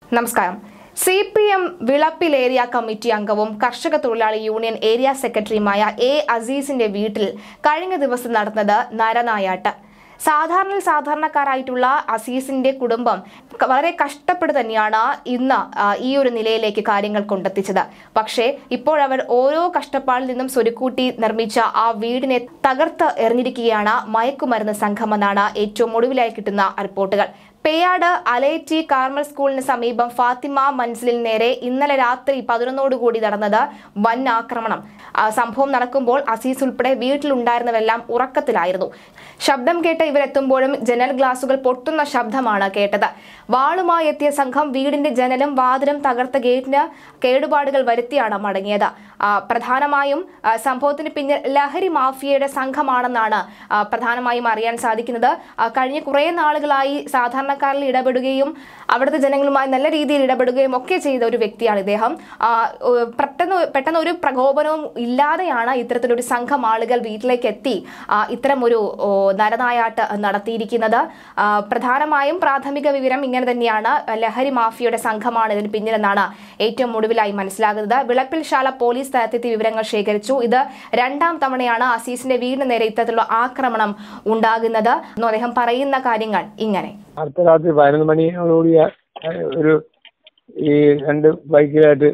നമസ്കാരം C P M Vilappil area committee അംഗവും കർഷക തൊഴിലാളി യൂണിയൻ ഏരിയ സെക്രട്ടറിയുമായ എ അസീസിന്റെ വീട്ടിൽ കഴിഞ്ഞ ദിവസം നടന്നത് നരനായാട്ട് സാധാരണ സാധാരണക്കാരായിട്ടുള്ള അസീസിന്റെ കുടുംബം ക- വളരെ കഷ്ടപ്പെട്ട് തന്നെയാണ് ഇന്ന് ആ, ഈ ഒരു നിലയിലേക്ക് കാര്യങ്ങൾ കൊണ്ടെത്തിച്ചത് പക്ഷേ ഇപ്പോഴവർ ഓരോ കഷ്ടപ്പാടിൽ നിന്നും സ്വരുക്കൂട്ടി നിർമ്മിച്ച ആ വീടിനെ തകർത്ത് എറിഞ്ഞിരിക്കുകയാണ് മയക്കുമരുന്ന് സംഘമെന്നാണ് ഏറ്റവും ഒടുവിലായി കിട്ടുന്ന റിപ്പോർട്ടുകൾ പേയാട് അലേറ്റി കാർമൽ സ്കൂളിന് സമീപം ഫാത്തിമ മൻസിലിന് നേരെ ഇന്നലെ രാത്രി പതിനൊന്നോടുകൂടി നടന്നത് വൻ ആക്രമണം ആ സംഭവം നടക്കുമ്പോൾ അസീസ് ഉൾപ്പെടെ വീട്ടിലുണ്ടായിരുന്നവരെല്ലാം ഉറക്കത്തിലായിരുന്നു ശബ്ദം കേട്ട് ഇവരെത്തുമ്പോഴും ജനൽ ഗ്ലാസുകൾ പൊട്ടുന്ന ശബ്ദമാണ് കേട്ടത് വാളുമായി എത്തിയ സംഘം വീടിന്റെ ജനലും വാതിലും തകർത്ത ഗേറ്റിന് കേടുപാടുകൾ വരുത്തിയാണ് മടങ്ങിയത് ആ, പ്രധാനമായും ആ, സംഭവത്തിന് പിന്നിൽ ലഹരി മാഫിയയുടെ സംഘമാണെന്നാണ് ആ, പ്രധാനമായും അറിയാൻ സാധിക്കുന്നത് ആ, കഴിഞ്ഞ കുറേ നാളുകളായി സാധാരണക്കാരിൽ ഇടപെടുകയും അവിടുത്തെ ജനങ്ങളുമായി നല്ല രീതിയിൽ ഇടപെടുകയും ഒക്കെ ചെയ്ത ഒരു വ്യക്തിയാണ് ഇദ്ദേഹം ആ, ഓ, പെട്ടെന്ന് പെട്ടെന്ന് ഒരു പ്രകോപനവും ഇല്ലാതെയാണ് ഇത്തരത്തിലൊരു സംഘം ആളുകൾ വീട്ടിലേക്ക് എത്തി ആ, ഇത്തരം ഒരു ഓ, നരനായാട്ട് നടത്തിയിരിക്കുന്നത് ആ, പ്രധാനമായും പ്രാഥമിക വിവരം ഇങ്ങനെ തന്നെയാണ് ലഹരി മാഫിയയുടെ സംഘമാണ് ഇതിന് പിന്നിലെന്നാണ് ഏറ്റവും ഒടുവിലായി മനസ്സിലാകുന്നത് വിളപ്പിൽശാല പോലീസ് സ്ഥലത്തെത്തി വിവരങ്ങൾ ശേഖരിച്ചു ഇത് രണ്ടാം തവണയാണ് അസീസിന്റെ വീടിന് നേരെ ഇത്തരത്തിലുള്ള ആക്രമണം ഉണ്ടാകുന്നത് എന്നും അദ്ദേഹം പറയുന്ന കാര്യങ്ങൾ ഇങ്ങനെ അടുത്ത രാത്രി പതിനൊന്ന് മണിയോടുകൂടി ഒരു ഈ രണ്ട് ബൈക്കിലായിട്ട്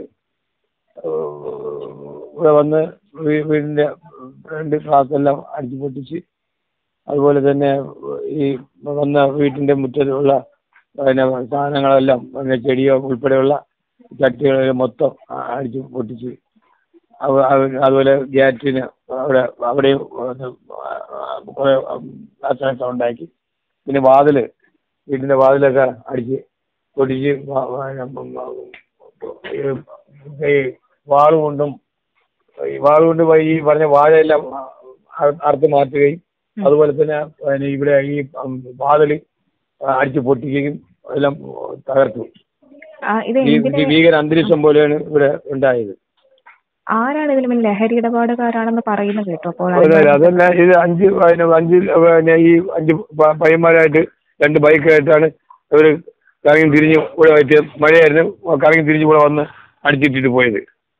ഇവിടെ വന്ന് വീ- വീടിന്റെ രണ്ട് ഗ്ലാസ് എല്ലാം അടിച്ചു പൊട്ടിച്ച് അതുപോലെ തന്നെ ഈ വന്ന വീട്ടിന്റെ മുറ്റത്തുള്ള പിന്നെ സാധനങ്ങളെല്ലാം പിന്നെ ചെടിയോ ഉൾപ്പെടെയുള്ള ചട്ടികളെല്ലാം മൊത്തം അടിച്ചു പൊട്ടിച്ച് അവ- അവ- അതുപോലെ ഗേറ്റിന് അവിടെ അവിടെയും ഇത് കുറേ നാശനഷ്ടം ഉണ്ടാക്കി പിന്നെ വാതില് വീടിന്റെ വാതിലൊക്കെ അടിച്ച് പൊടിച്ച് വ- വ- ഈ- ഈ വാള് കൊണ്ടും ഈ വാള് കൊണ്ട് പോയി ഈ പറഞ്ഞ വാഴയെല്ലാം അ- അറുത്ത് മാറ്റുകയും അതുപോലെ തന്നെ പിന്നെ ഇവിടെ ഈ വാതില് അടിച്ച് പൊട്ടിക്കുകയും എല്ലാം തകർത്തു ആ, ഇത് ഈ എന്തിന് ഈ ഭീകര അന്തരീക്ഷം പോലെയാണ് ഇവിടെ ഉണ്ടായത് ആരാണ് ഇതിന് പിന്നിൽ ലഹരി ഇടപാടുകാരാണെന്ന് പറയുന്നത് കേട്ടോ അപ്പോൾ അതെ, അതെ. അതല്ല ഇത് അഞ്ച് പിന്നെ അഞ്ച് പിന്നെ ഈ അഞ്ച് പ- പയ്യന്മാരായിട്ട് രണ്ട് ബൈക്കായിട്ടാണ് ഇവർ കറങ്ങി തിരിഞ്ഞ് ഇവിടെ വെച്ച് മഴയായിരുന്നു കറങ്ങി തിരിഞ്ഞ് ഇവിടെ വന്ന് അടിച്ചിട്ടിട്ട് പോയത്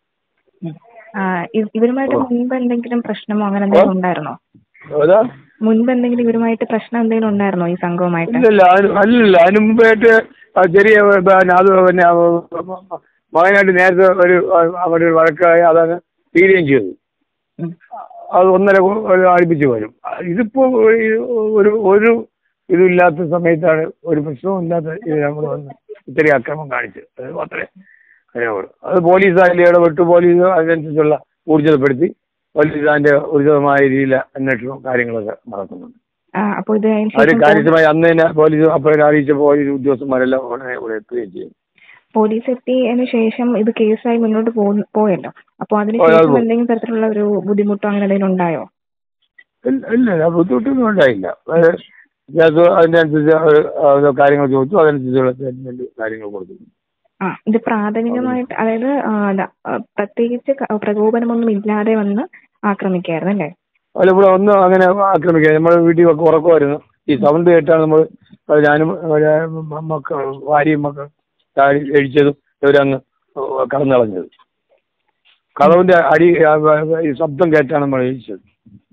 ആ, ഇ- ഇവരുമായിട്ട് മുൻപ് എന്തെങ്കിലും പ്രശ്നമോ അങ്ങനെ എന്തെങ്കിലും ഉണ്ടായിരുന്നോ അതാ മുൻപ് എന്തെങ്കിലും ഇവരുമായിട്ട് പ്രശ്നം എന്തെങ്കിലും ഉണ്ടായിരുന്നോ ഈ സംഘവുമായിട്ട് ഇല്ലല്ല അതിന് അല്ലല്ല അതിന് മുമ്പായിട്ട് ആ ചെറിയ പിന്നെ അത് പിന്നെ മകനായിട്ട് നേരത്തെ ഒരു അവിടെ ഒരു വഴക്കായി അതങ്ങ് തീരുകയും ചെയ്തു ഉം. അത് ഒന്നര കൊ- ഒരു അടുപ്പിച്ച് വരും ഇതിപ്പോ ഒരു- ഒരു ഒരു ഇതുമില്ലാത്ത സമയത്താണ് ഒരു പ്രശ്നവും ഇല്ലാത്ത ഇത് നമ്മൾ വന്ന് ഇത്രയും അക്രമം കാണിച്ചത് അത് മാത്രമേ അറിയാവുള്ളൂ അത് പോലീസ് അതിൽ ഇടപെട്ട് പോലീസ് അതിനനുസരിച്ചുള്ള ഊർജിതപ്പെടുത്തി പോലീസ് അതിന്റെ ഊർജിതമായ രീതിയിൽ അന്വേഷണവും കാര്യങ്ങളൊക്കെ നടക്കുന്നുണ്ട് ആ, അപ്പോൾ ഇത് അതിന് അവർ ശേഷം കാര്യക്ഷമമായി അന്ന് തന്നെ പോലീസ് അപ്പോഴേ അറിയിച്ച പോലീസ് ഉദ്യോഗസ്ഥന്മാരെല്ലാം ഉടനെ ഇവിടെ എത്തുകയും ചെയ്യും പോലീസ് എത്തിയതിനു ശേഷം ഇത് കേസായി മുന്നോട്ട് പോ- പോയല്ലോ അപ്പോൾ ഓ, അത് അതിനുശേഷം പോയി. എന്തെങ്കിലും തരത്തിലുള്ള ഒരു ബുദ്ധിമുട്ടോ അങ്ങനെ എന്തെങ്കിലും ഉണ്ടായോ ഇല്ല ഇല്ല ബുദ്ധിമുട്ടൊന്നും ഉണ്ടായില്ല അത് ഇതിനകത്ത് അതിന്റെ അനുസരിച്ച് അവര് ഓരോ കാര്യങ്ങൾ ചോദിച്ചു അതനുസരിച്ചുള്ള സ്റ്റേറ്റ്മെന്റ് കാര്യങ്ങൾ കൊടുത്തു ആ ഇത് പ്രാഥമികമായിട്ട് അതായത് ആ, അതാ, ആ, പ്രത്യേകിച്ച് ക- പ്രകോപനമൊന്നും ഇല്ലാതെ വന്ന് ആക്രമിക്കായിരുന്നു അല്ലേ അല്ല ഇവിടെ ഒന്നും അങ്ങനെ ആക്രമിക്കുക നമ്മുടെ വീട്ടിൽ ഒക്കെ ഉറക്കമായിരുന്നു ഈ സൗണ്ട് കേട്ടാണ് നമ്മൾ ഞാനും ഒരു മക്ക ഭാര്യയും മക്കൾ ചാടി എഴിച്ചതും ഇവരങ്ങ് കടന്നളഞ്ഞത് കഥവിന്റെ അടി ആ, ഈ ശബ്ദം കേട്ടാണ് നമ്മൾ എഴിച്ചത്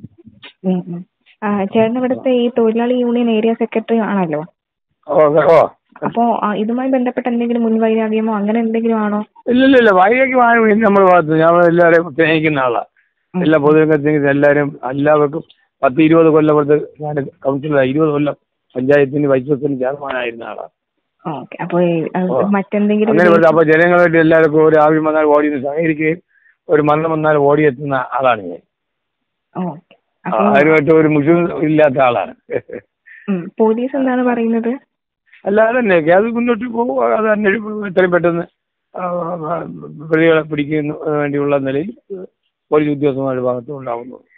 ഉം, ഉം. ആ, ചേട്ടൻ ഇവിടുത്തെ ഈ തൊഴിലാളി യൂണിയൻ ഏരിയ സെക്രട്ടറി ആണല്ലോ ഓ ഓ അപ്പോ ആ, ഇതുമായി ബന്ധപ്പെട്ട എന്തെങ്കിലും മുൻവൈരാഗ്യമോ അങ്ങനെ എന്തെങ്കിലും ആണോ ഇല്ല ഇല്ല ഇല്ല വൈകിട്ട് വാങ്ങി നമ്മൾ ഭാഗത്ത് ഞങ്ങൾ എല്ലാവരെയും സ്നേഹിക്കുന്ന ആളാണ് ഉം. എല്ലാ പൊതുരംഗത്തിന് എല്ലാവരും എല്ലാവർക്കും പത്ത് ഇരുപത് കൊല്ലം കൊടുത്ത് ഞാൻ കൗൺസിലർ ഇരുപത് കൊല്ലം പഞ്ചായത്തിന് വൈസ് പ്രസിഡന്റ് ചെയർമാനായിരുന്ന ആളാണ് ഓക്കെ അപ്പൊ ഈ, ആ, ഓ. മറ്റെന്തെങ്കിലും അങ്ങനെ ഒരു- കൊടുത്ത് അപ്പോൾ ജനങ്ങളായിട്ട് എല്ലാവർക്കും ഒരു ആവശ്യം വന്നാൽ ഓടി നിന്ന് സഹകരിക്കുകയും ഒരു മരണം വന്നാൽ ഓടിയെത്തുന്ന ആളാണ് ഞാൻ ഓക്കെ അപ്പൊ അതിനുമായിട്ട് ഒരു മുഷിവ് ഇല്ലാത്ത ആളാണ് ഉം, പോലീസ് എന്താണ് പറയുന്നത് അല്ലാതെ തന്നെ അത് മുന്നോട്ട് പോകും അത് അന്വേഷിക്കും എത്രയും പെട്ടെന്ന് ആ, ആ, പ്രതികളെ പിടിക്കുന്നതിന് വേണ്ടിയുള്ള നിലയിൽ പോലീസ് ഉദ്യോഗസ്ഥന്മാരുടെ ഭാഗത്തും ഉണ്ടാവുന്നു